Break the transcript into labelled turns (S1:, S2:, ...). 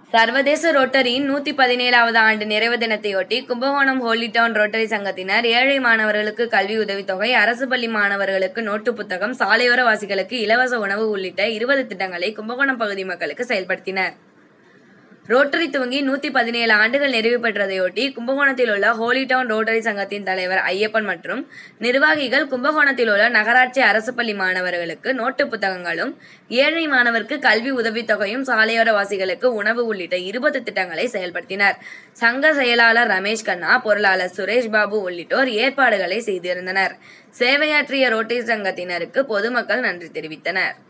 S1: சர்வதேச ரோட்டரியின் நூத்தி பதினேழாவது ஆண்டு நிறைவு தினத்தையொட்டி கும்பகோணம் ஹோலி டவுன் ரோட்டரி சங்கத்தினர் ஏழை மாணவர்களுக்கு கல்வி உதவித்தொகை அரசு பள்ளி மாணவர்களுக்கு நோட்டு புத்தகம் சாலையோர வாசிகளுக்கு இலவச உணவு உள்ளிட்ட இருபது திட்டங்களை கும்பகோணம் பகுதி மக்களுக்கு செயல்படுத்தினர் ரோட்டரி துவங்கி நூத்தி பதினேழு ஆண்டுகள் நிறைவு பெற்றதையொட்டி கும்பகோணத்தில் உள்ள ஹோலி டவுன் ரோட்டரி சங்கத்தின் தலைவர் ஐயப்பன் மற்றும் நிர்வாகிகள் கும்பகோணத்தில் உள்ள நகராட்சி அரசு பள்ளி மாணவர்களுக்கு நோட்டு புத்தகங்களும் ஏழை மாணவருக்கு கல்வி உதவித்தொகையும் சாலையோர வாசிகளுக்கு உணவு உள்ளிட்ட இருபது திட்டங்களை செயல்படுத்தினர் சங்க செயலாளர் ரமேஷ் கண்ணா பொருளாளர் சுரேஷ் பாபு உள்ளிட்டோர் ஏற்பாடுகளை செய்திருந்தனர் சேவையாற்றிய ரோட்டரி சங்கத்தினருக்கு பொதுமக்கள் நன்றி தெரிவித்தனர்